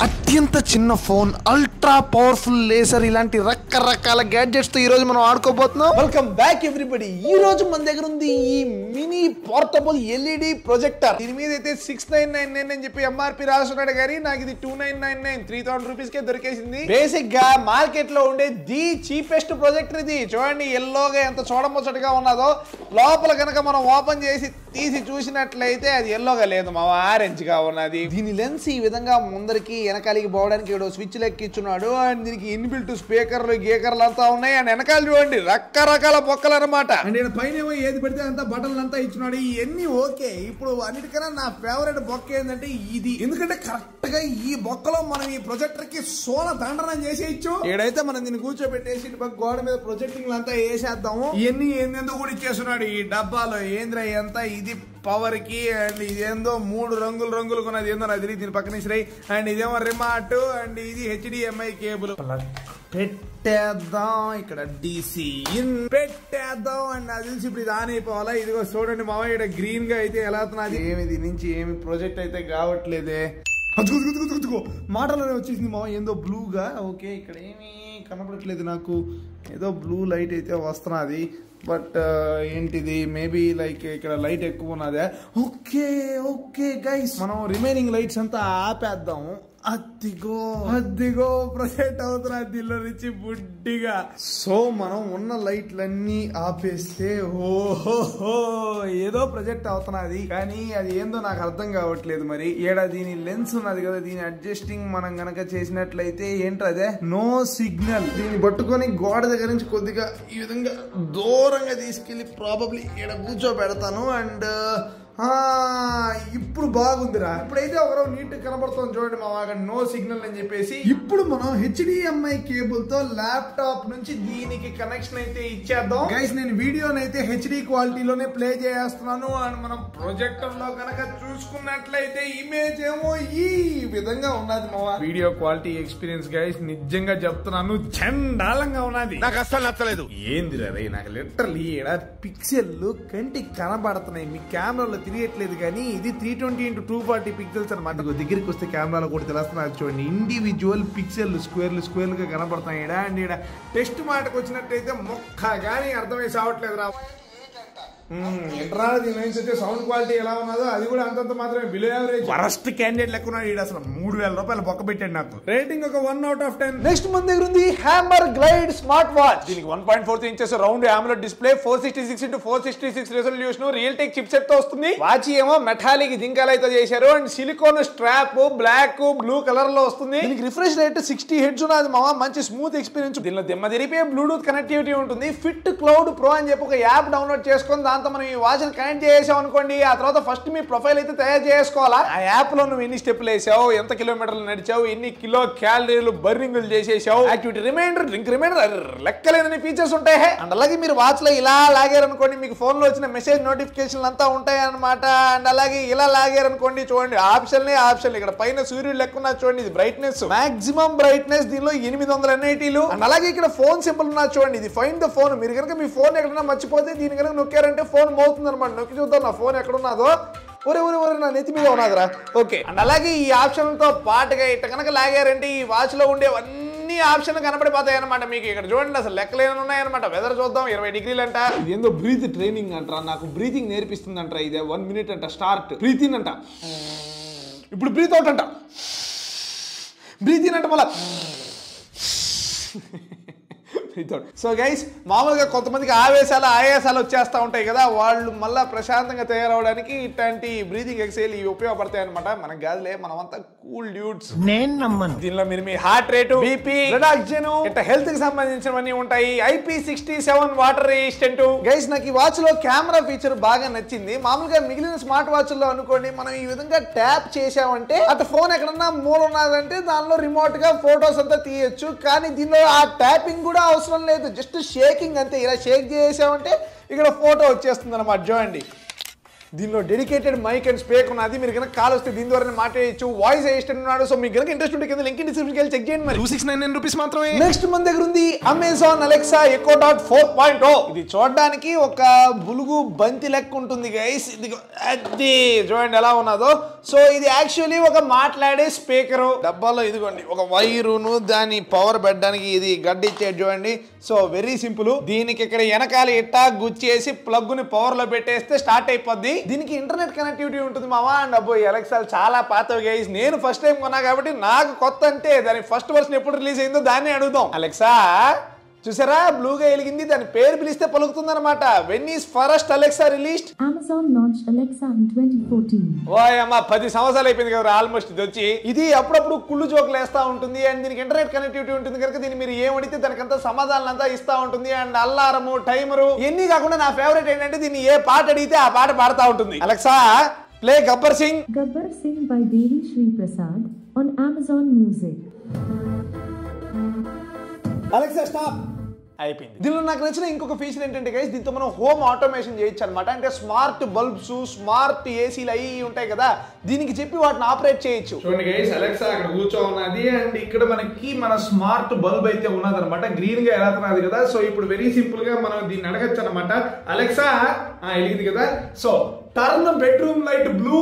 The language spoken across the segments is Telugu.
అత్యంత చిన్న ఫోన్ అల్ట్రా పవర్ఫుల్ లేసర్ ఇలాంటి రకరకాల గ్యాడ్జెట్స్ తో ఈ రోజు మనం ఆడుకోబోతున్నాం వెల్కమ్ బ్యాక్ ఎవ్రీబడి ఈ రోజు మన దగ్గర ఉంది ఈ మినీ పోర్టబుల్ ఎల్ఈడి ప్రొజెక్టర్ దీని మీద అయితే సిక్స్ నైన్ నైన్ నైన్ అని చెప్పి ఎంఆర్పి రాస్తున్నాడు కానీ నాకు ఇది two nine nine nine three thousand rupees కే దొరికేసింది బేసిక్ గా మార్కెట్ లో ఉండే ది చీపెస్ట్ ప్రొజెక్టర్ ఇది చూడండి ఎల్లోగా ఎంత చూడముచ్చటగా ఉన్నదో లోపల కనుక మనం ఓపెన్ చేసి తీసి చూసినట్లయితే అది ఎల్లోగా లేదు మా ఆరెంజ్ గా ఉన్నది దీని లెన్స్ ఈ విధంగా ముందరికి వెనకాలికి పోవడానికి ఏడో స్విచ్ లెక్కిచ్చున్నాడు అండ్ దీనికి ఇన్బిల్ట్ స్పీకర్లు గీకర్లు అంతా ఉన్నాయి అండ్ వెనకాల చూడండి రకరకాల బొక్కలు అనమాట అండ్ ఈయన పైన ఏమో ఏది పెడితే అంతా బటన్లు అంతా ఇచ్చినాడు ఇవన్నీ ఓకే ఇప్పుడు అన్నిటికన్నా నా ఫేవరెట్ బొక్క ఏంటంటే ఇది ఎందుకంటే కరెక్ట్ గా ఈ బొక్కలో మనం ఈ ప్రొజెక్టర్ కి సోల దండనం చేసేయచ్చు ఏడైతే మనం దీన్ని కూర్చోబెట్టేసి ఇటు పక్క గోడ మీద ప్రొజెక్టింగ్ అంతా వేసేద్దాము ఇవన్నీ ఏందెందుకు కూడా ఇచ్చేస్తున్నాడు ఈ డబ్బాలో ఏంద్ర ఎంత ఇది పవర్ కి అండ్ ఇదేందో మూడు రంగులు రంగులు కొన్నది ఏందో నాకు తెలియదు దీని పక్కన ఇసిరాయి అండ్ ఇదేమో రిమాట్ అండ్ ఇది హెచ్డిఎంఐ కేబుల్ పెట్టేద్దాం ఇక్కడ డిసి ఇన్ పెట్టేద్దాం అండ్ నాకు తెలిసి ఇప్పుడు ఇది ఆన్ అయిపోవాలా ఇదిగో చూడండి మామ ఇక్కడ గ్రీన్ గా అయితే ఎలా అవుతున్నది ఏమి దీని నుంచి ఏమి ప్రాజెక్ట్ అయితే కావట్లేదే అదుగో, అదుగో, అదుగో, అదుగో. మాటలోనే వచ్చేసింది మామ ఏందో బ్లూగా ఓకే ఇక్కడ ఏమీ కనపడట్లేదు నాకు ఏదో బ్లూ లైట్ అయితే వస్తున్నది బట్ ఏంటిది మేబీ లైక్ ఇక్కడ లైట్ ఎక్కువ ఉన్నదే ఓకే ఓకే గైస్ మనం రిమైనింగ్ లైట్స్ అంతా ఆపేద్దాం అద్దిగో అద్దిగో ప్రొజెక్ట్ అవుతున్నా దీనిలో నుంచి బుడ్డిగా సో మనం ఉన్న లైట్లన్నీ ఆపేస్తే ఓహో ఏదో ప్రొజెక్ట్ అవుతున్నది కానీ అది ఏందో నాకు అర్థం కావట్లేదు మరి ఏడా దీని లెన్స్ ఉన్నది కదా దీని అడ్జస్టింగ్ మనం గనక చేసినట్లయితే ఏంటదే నో సిగ్నల్ దీన్ని పట్టుకొని గోడ దగ్గర నుంచి కొద్దిగా ఈ విధంగా దూరంగా తీసుకెళ్లి ప్రాబబ్లీ ఇక్కడ కూర్చోబెడతాను అండ్ ఆ, ఇప్పుడు బాగుందిరా ఇప్పుడైతే ఒకరో నీట్ కనబడుతుంది చూడండి మా వాగ నో సిగ్నల్ అని చెప్పేసి ఇప్పుడు మనం హెచ్డిఎంఐ కేబుల్ తో ల్యాప్టాప్ నుంచి దీనికి కనెక్షన్ అయితే ఇచ్చేద్దాం గైస్ నేను వీడియోని అయితే హెచ్డి క్వాలిటీలోనే ప్లే చేస్తున్నాను అండ్ మనం ప్రొజెక్టర్ లో కనుక చూసుకున్నట్లయితే ఇమేజ్ ఏమో ఈ విధంగా ఉన్నది మా వీడియో క్వాలిటీ ఎక్స్పీరియన్స్ గైస్ నిజంగా చెప్తున్నాను చండాలంగా ఉన్నది నాకు అస్సలు నచ్చలేదు ఏంది రే నాకు లిటరలీ ఇక్కడ పిక్సెల్లు కంటికి కనబడుతున్నాయి మీ కెమెరాలో తిరిగట్లేదు కానీ ఇది three twenty into two forty pixels అనమాట ఇదిగో దగ్గరికి వస్తే కెమెరాలో కూడా తెలుస్తున్నారు చూడండి ఇండివిజువల్ పిక్సెల్ స్క్వేర్లు స్క్వేర్లు గా కనబడుతున్నాయి ఇక్కడ అండ్ ఇక్కడ టెస్ట్ మాటకు వచ్చినట్టయితే మొక్క కానీ అర్థమై సావట్లేదు రా ఇంటర్నా దీని నుంచి వచ్చే సౌండ్ క్వాలిటీ ఎలా ఉన్నదో అది కూడా అంతంత మాత్రమే బిలో యావరేజ్ వరస్ట్ క్యాండిడేట్ లెక్క ఉన్నాడు ఈడు అసలు మూడు వేల రూపాయలు బొక్క పెట్టాడు నాకు రేటింగ్ ఒక one out of ten next మన దగ్గర ఉంది హ్యామర్ గ్లైడ్ స్మార్ట్ వాచ్ దీనికి one point four inches round AMOLED display four sixty six into four sixty six resolution Realtek chipset తో వస్తుంది వాచ్ ఏమో మెటాలిక్ జింకాలైతే చేశారు and silicone strap black blue colour లో వస్తుంది దీనికి రిఫ్రెష్ రేట్ సిక్స్టీ హెడ్స్ ఉన్నది మామ మంచి స్మూత్ ఎక్స్పీరియన్స్ దీనిలో దిమ్మ తిరిపే బ్లూటూత్ కనెక్టివిటీ ఉంటుంది ఫిట్ క్లౌడ్ ప్రో అని చెప్పి ఒక యాప్ డౌన్లోడ్ చేసుకొని దాంతో మనం ఈ వాచ్ కనెక్ట్ చేసాం అనుకోండి ఆ తర్వాత ఫస్ట్ మీ ప్రొఫైల్ అయితే తయారు చేసుకోవాలా ఆ యాప్ లో నువ్వు ఎన్ని స్టెప్లు వేసావు ఎంత కిలోమీటర్లు నడిచావు ఎన్ని కిలో క్యాలరీలు బర్నింగ్లు చేసేసావు యాక్టివిటీ రిమైండర్ డ్రింక్ రిమైండర్ లెక్కలేని ఫీచర్స్ ఉంటాయి అండ్ అలాగే మీరు వాచ్ లో ఇలా లాగారనుకోండి మీకు ఫోన్ లో వచ్చిన మెసేజ్ నోటిఫికేషన్లు అంతా ఉంటాయి అనమాట అండ్ అలాగే ఇలా లాగారనుకోండి చూడండి ఆప్షన్ ఆప్షన్ ఇక్కడ పైన సూర్యుడు లెక్క ఉన్నది చూడండి ఇది బ్రైట్నెస్ మాక్సిమం బ్రైట్నెస్ దీనిలో ఎనిమిది వందల ఎన్ఐటీలు అండ్ అలాగే ఇక్కడ ఫోన్ సింబల్ ఉన్నది చూడండి ఇది ఫైన్ ద ఫోన్ మీరు కనుక మీ ఫోన్ ఎక్కడైనా మర్చిపోతే దీని కనుక నొక్కారంటే ఫోన్ మోతుంది అనమాట నొక్కి చూద్దాం నా ఫోన్ ఎక్కడ ఉన్నదో ఒరే ఒరే ఒరే నా నెత్తి మీద ఉన్నదిరా ఓకే అండ్ అలాగే ఈ ఆప్షన్లతో పాటుగా ఇట్ట కనుక లాగారంటే ఈ వాచ్ లో ఉండేవన్నీ ఆప్షన్లు కనపడిపోతాయి అనమాట మీకు ఇక్కడ చూడండి అసలు లెక్కలేని ఉన్నాయన్నమాట వెదర్ చూద్దాం ఇరవై డిగ్రీలు అంట ఇదేందో బ్రీత్ ట్రైనింగ్ అంటారా నాకు బ్రీతింగ్ నేర్పిస్తుంది అంటారా ఇదే వన్ మినిట్ అంట స్టార్ట్ బ్రీత్ ఇన్ అంట ఇప్పుడు బ్రీత్ అవుట్ అంట బ్రీత్ ఇన్ అంట మళ్ళా సో గైస్ మామూలుగా కొంతమందికి ఆవేశాలు ఆయాసాలు వచ్చేస్తూ ఉంటాయి కదా వాళ్ళు మళ్ళీ ప్రశాంతంగా తయారవడానికి ఇట్లాంటి బ్రీతింగ్ ఎక్సైల్ ఇవి ఉపయోగపడతాయి అనమాట మనకు కాదులే మనమంతా కూల్ డ్యూట్స్ నేను నమ్మను దీనిలో మీరు మీ హార్ట్ రేటు బీపీ రిడాక్షన్ ఇట్లా హెల్త్ కి సంబంధించినవన్నీ ఉంటాయి IP sixty seven water resistant guys నాకు ఈ వాచ్ లో కెమెరా ఫీచర్ బాగా నచ్చింది మామూలుగా మిగిలిన స్మార్ట్ వాచ్ లో అనుకోండి మనం ఈ విధంగా ట్యాప్ చేసామంటే అటు ఫోన్ ఎక్కడన్నా మూల ఉన్నదంటే దానిలో రిమోట్ గా ఫొటోస్ అంతా తీయొచ్చు కానీ దీనిలో ఆ ట్యాపింగ్ కూడా అవసరం లేదు జస్ట్ షేకింగ్ అంతే ఇలా షేక్ చేసామంటే ఇక్కడ ఫోటో వచ్చేస్తుంది అనమాట చూడండి దీనిలో డెడికేటెడ్ మైక్ అండ్ స్పేక్ ఉన్నది మీరు కనుక కాల్ వస్తే దీని ద్వారా మాట్లాడచ్చు వాయిస్ అసిస్టెంట్ ఉన్నాడు సో మీకు కనుక ఇంట్రెస్ట్ ఉంటే కింద లింక్ డిస్క్రిప్షన్ వెళ్ళి చెక్ చేయండి మరి two six nine nine rupees మాత్రమే నెక్స్ట్ మన దగ్గర ఉంది Amazon Alexa Echo Dot four point o ఇది చూడడానికి ఒక బులుగు బంతి లెక్క ఉంటుంది గైస్ ఇది అది చూడండి ఎలా ఉన్నదో సో ఇది యాక్చువల్లీ ఒక మాట్లాడే స్పీకర్ డబ్బాలో ఇదిగోండి ఒక వైరును దాని పవర్ పెట్టడానికి ఇది గడ్డి ఇచ్చేది చూడండి సో వెరీ సింపుల్ దీనికి ఇక్కడ వెనకాల ఇట్టా గుచ్చేసి ప్లగ్ ని పవర్ లో పెట్టేస్తే స్టార్ట్ అయిపోద్ది దీనికి ఇంటర్నెట్ కనెక్టివిటీ ఉంటుంది మావా అండ్ అబ్బో ఎలక్సాలు చాలా పాతవి గైస్ నేను ఫస్ట్ టైం కొన్నా కాబట్టి నాకు కొత్త అంటే దాని ఫస్ట్ వర్షన్ ఎప్పుడు రిలీజ్ అయిందో దాన్ని అడుగుదాం అలెక్సా చూసారా బ్లూగా వెలిగింది దాని పేరు పిలిస్తే పలుకుతుంది అనమాట when is first Alexa released Amazon launched Alexa in 2014. ఓయమ్మ పది సంవత్సరాలు అయిపోయింది కదా ఆల్మోస్ట్ ఇది వచ్చి ఇది అప్పుడప్పుడు కుళ్ళు జోకులు వేస్తా ఉంటుంది అండ్ దీనికి ఇంటర్నెట్ కనెక్టివిటీ ఉంటుంది కనుక దీన్ని మీరు ఏం అడిగితే దానికంతా సమాధానం అంతా ఇస్తా ఉంటుంది అండ్ అల్లారము టైమరు ఇవన్నీ కాకుండా నా ఫేవరెట్ ఏంటంటే దీన్ని ఏ పాట అడిగితే ఆ పాట పాడుతూ ఉంటుంది Alexa play Gabbar Singh Gabbar Singh by Devi Sri Prasad on Amazon Music. Alexa stop అయిపోయింది దీనిలో నాకు నచ్చిన ఇంకొక ఫీచర్ ఏంటంటే గైస్ దీంతో మనం హోమ్ ఆటోమేషన్ చేయొచ్చు అనమాట అంటే స్మార్ట్ బల్బ్స్ స్మార్ట్ ఏసీలు అవి ఉంటాయి కదా దీనికి చెప్పి వాటిని ఆపరేట్ చేయొచ్చు చూడండి గైస్ అలెక్సా అక్కడ కూర్చో ఉన్నది అండ్ ఇక్కడ మనకి మన స్మార్ట్ బల్బ్ అయితే ఉన్నది అనమాట గ్రీన్ గా వెళ్తున్నది కదా సో ఇప్పుడు వెరీ సింపుల్ గా మనం దీన్ని అడగచ్చు అనమాట అలెక్సా ఆ, వెలిగింది కదా so turn bedroom light blue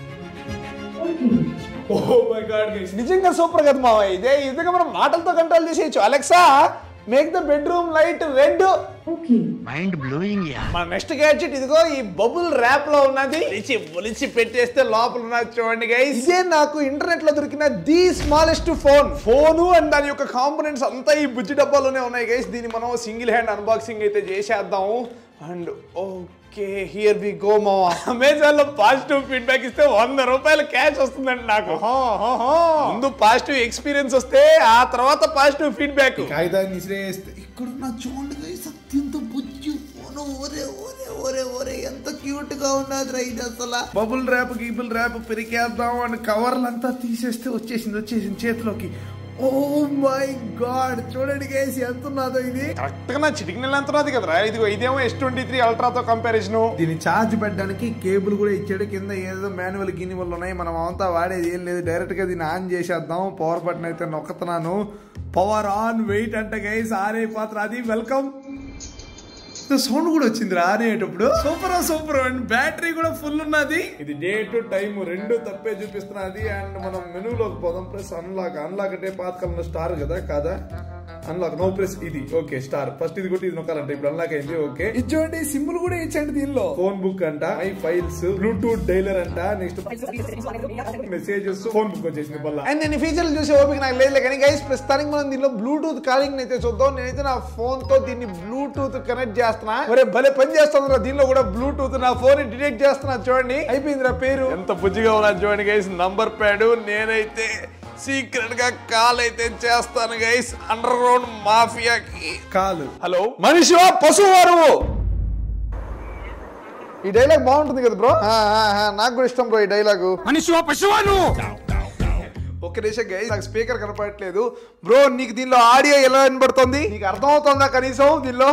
Okay. Oh my god guys నిజంగా సూపర్ కదా మావ ఇదే ఈ విధంగా మనం మాటలతో కంట్రోల్ చేసేయచ్చు Alexa make the bedroom light red Okay. మన నెక్స్ట్ గ్యాడ్జెట్ ఇదిగో ఈ బబుల్ ర్యాప్ లో ఉన్నది ఒలిచి ఒలిచి పెట్టేస్తే లోపల ఉన్నది చూడండి గైస్ ఇదే నాకు ఇంటర్నెట్ లో దొరికిన the smallest phone phone and దాని యొక్క కాంపోనెంట్స్ అంతా ఈ బుజ్జి డబ్బాలోనే ఉన్నాయి గైస్ దీన్ని మనం సింగిల్ హ్యాండ్ అన్బాక్సింగ్ అయితే చేసేద్దాము and okay here we go మా అమెజాన్ లో పాజిటివ్ ఫీడ్బ్యాక్ ఇస్తే వంద రూపాయలు క్యాష్ వస్తుందండి నాకు ముందు పాజిటివ్ ఎక్స్పీరియన్స్ వస్తే ఆ తర్వాత పాజిటివ్ ఫీడ్బ్యాక్ కాగితాన్ని విసిరేస్తే ఇక్కడ నా చూడండి గైస్ అత్యంత బుజ్జి ఫోన్ ఓరే ఓరే ఓరే ఓరే ఎంత క్యూట్ గా ఉన్నది రైట్ అసలు బబుల్ ర్యాప్ గీబుల్ ర్యాప్ పెరికేద్దాం అని కవర్లంతా తీసేస్తే వచ్చేసింది వచ్చేసింది చేతిలోకి ఓ మై గాడ్ చూడండి గైస్ ఎంత ఉన్నదో ఇది కరెక్ట్ గా నా చిటికి నెల ఎంత ఉన్నది కదరా ఇదిగో ఇదేమో ఎస్ ట్వంటీ త్రీ అల్ట్రాతో కంపారిజన్ దీన్ని ఛార్జ్ పెట్టడానికి కేబుల్ కూడా ఇచ్చాడు కింద ఏదో మాన్యువల్ గిన్నివల్ ఉన్నాయి మనం అంతా వాడేది ఏం లేదు డైరెక్ట్ గా దీన్ని ఆన్ చేసేద్దాం పవర్ బటన్ అయితే నొక్కుతున్నాను పవర్ ఆన్ వెయిట్ అంటే గైస్ ఆన్ అయిపోతుంది అది వెల్కమ్ సౌండ్ కూడా వచ్చింది రానేటప్పుడు సూపర్ సూపర్ అండ్ బ్యాటరీ కూడా ఫుల్ ఉన్నది ఇది డేట్ టైం రెండు తప్పే చూపిస్తున్నది అండ్ మనం మెనూలోకి పోదాం ప్రెస్ అన్లాక్ అన్లాక్ అంటే పాతకాలంలో స్టార్ కదా కాదా అన్లాక్ నో ప్రెస్ ఇది ఓకే స్టార్ ఫస్ట్ ఇది కొట్టి ఇది నొక్కాలంట ఇప్పుడు అన్లాక్ అయింది ఓకే ఇది చూడండి సింబల్ కూడా ఇచ్చండి దీనిలో ఫోన్ బుక్ అంట మై ఫైల్స్ బ్లూటూత్ డైలర్ అంట నెక్స్ట్ మెసేజెస్ ఫోన్ బుక్ వచ్చేసింది మళ్ళీ అండ్ నేను ఫీచర్లు చూసే ఓపిక నాకు లేదు కానీ గైస్ ప్రస్తుతానికి మనం దీనిలో బ్లూటూత్ కాలింగ్ అయితే చూద్దాం నేనైతే నా ఫోన్ తో దీన్ని బ్లూటూత్ కనెక్ట్ చేస్తున్నా ఒరే భలే పని చేస్తుంది దీనిలో కూడా బ్లూటూత్ నా ఫోన్ డిటెక్ట్ చేస్తున్నా చూడండి అయిపోయింది నా పేరు ఎంత బుజ్జిగా ఉన్నది చూడండి గైస్ నంబర్ ప్యాడ్ నేనైతే సీక్రెట్ గా కాల్ అయితే చేస్తాను గైస్ అండర్ గ్రౌండ్ మాఫియాకి కాలు హలో మనిషి పశువు వారు ఈ డైలాగ్ బాగుంటుంది కదా బ్రో నాకు కూడా ఇష్టం బ్రో ఈ డైలాగ్ మనిషి పశువాను ఒక నిమిషం గైస్ నాకు స్పీకర్ కనపడట్లేదు బ్రో నీకు దీనిలో ఆడియో ఎలా వినబడుతుంది నీకు అర్థమవుతుందా కనీసం దీనిలో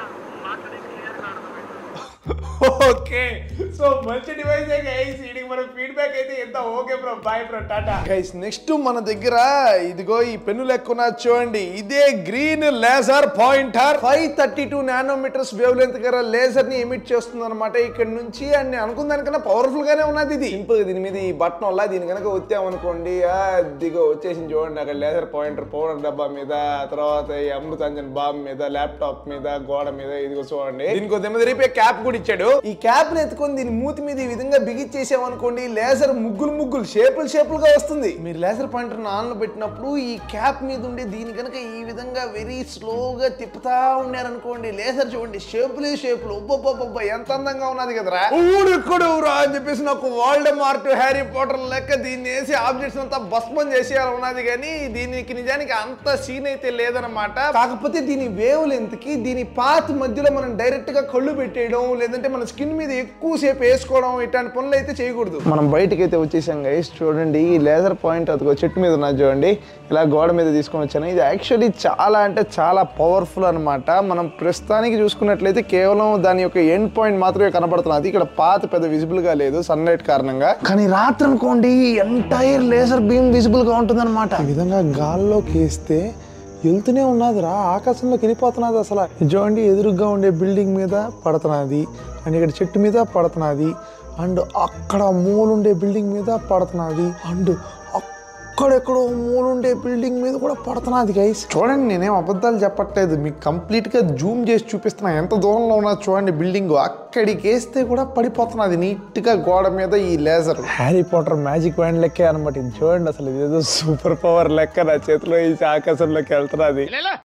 ఓకే సో మంచి డివైస్ గైస్ వీడికి మన ఫీడ్బ్యాక్ అయితే ఎంత okay bro bye bro tata guys next మన దగ్గర ఇదిగో ఈ పెన్ను లెక్కున చూడండి ఇదే green laser pointer five thirty two nanometers wavelength గల లేజర్ ని ఎమిట్ చేస్తుంది అనమాట ఇక్కడ నుంచి అండ్ నేను అనుకున్న దానికన్నా పవర్ఫుల్ గానే ఉన్నది ఇది సింపుల్ దీని మీద ఈ బటన్ వల్ల దీని కనుక వచ్చామనుకోండి ఆ, ఇదిగో వచ్చేసింది చూడండి అక్కడ లేజర్ పాయింటర్ పౌడర్ డబ్బా మీద తర్వాత ఈ అమృతాంజన్ బామ్ మీద ల్యాప్టాప్ మీద గోడ మీద ఇదిగో చూడండి దీనికి కొద్ది రేపే క్యాప్ కూడా ఇచ్చాడు ఈ క్యాప్ ని ఎత్తుకొని దీని మూతి మీద ఈ విధంగా బిగిచ్చేసామనుకోండి లేజర్ ముగ్గులు ముగ్గులు షేపులు షేపులుగా వస్తుంది మీరు లేజర్ పాయింటర్ ఆన్ లో పెట్టినప్పుడు ఈ క్యాప్ మీద ఉండే దీని కనుక ఈ విధంగా వెరీ స్లోగా తిప్పుతా ఉన్నారనుకోండి లేజర్ చూడండి షేపులే షేపులు ఒబ్బొబ్బొబ్బ ఎంత అందంగా ఉన్నది కదరా ఊడు ఇక్కడ ఊరా అని చెప్పేసి నాకు వరల్డ్ మార్ట్ హ్యారీ పోటర్ లెక్క దీన్ని వేసి ఆబ్జెక్ట్స్ అంతా భస్మం చేసేయాలి ఉన్నది కానీ దీనికి నిజానికి అంత సీన్ అయితే లేదనమాట కాకపోతే దీని వేవ్ లెంత్ కి దీని పాత్ మధ్యలో మనం డైరెక్ట్ గా కళ్ళు పెట్టేయడం లేదంటే మన స్కిన్ మీద ఎక్కువ సేపు ఎక్కువసేపు వేసుకోవడం ఇట్లాంటి పనులు అయితే చేయకూడదు మనం బయటకి అయితే వచ్చేసాం గైస్ చూడండి ఈ లేజర్ పాయింట్ అదిగో చెట్టు మీద ఉన్నది చూడండి ఇలా గోడ మీద తీసుకొని వచ్చాను ఇది యాక్చువల్లీ చాలా అంటే చాలా పవర్ఫుల్ అన్నమాట మనం ప్రస్తుతానికి చూసుకున్నట్లయితే కేవలం దాని యొక్క ఎండ్ పాయింట్ మాత్రమే కనబడుతున్నది ఇక్కడ పాత పెద్ద విజిబుల్ గా లేదు సన్లైట్ కారణంగా కానీ రాత్రి అనుకోండి ఎంటైర్ లేజర్ బీమ్ విజిబుల్ గా ఉంటుంది ఈ విధంగా గాల్లోకి వేస్తే వెళ్తూనే ఉన్నదిరా ఆకాశంలోకి వెళ్ళిపోతున్నది అసలు చూడండి ఎదురుగా ఉండే బిల్డింగ్ మీద పడుతున్నది అండ్ ఇక్కడ చెట్టు మీద పడుతున్నది అండ్ అక్కడ మూలుండే బిల్డింగ్ మీద పడుతున్నది అండ్ అక్కడెక్కడో మూలుండే బిల్డింగ్ మీద కూడా పడుతున్నది గైస్ చూడండి నేనేం అబద్ధాలు చెప్పట్లేదు మీకు కంప్లీట్ గా జూమ్ చేసి చూపిస్తున్నా ఎంత దూరంలో ఉన్నా చూడండి బిల్డింగ్ అక్కడికి వేస్తే కూడా పడిపోతున్నది నీట్ గా గోడ మీద ఈ laser Harry Potter magic wand లెక్కే అనమాట ఇది చూడండి అసలు ఇదేదో సూపర్ పవర్ లెక్క నా చేతిలో ఈ ఆకాశంలోకి వెళ్తున్నది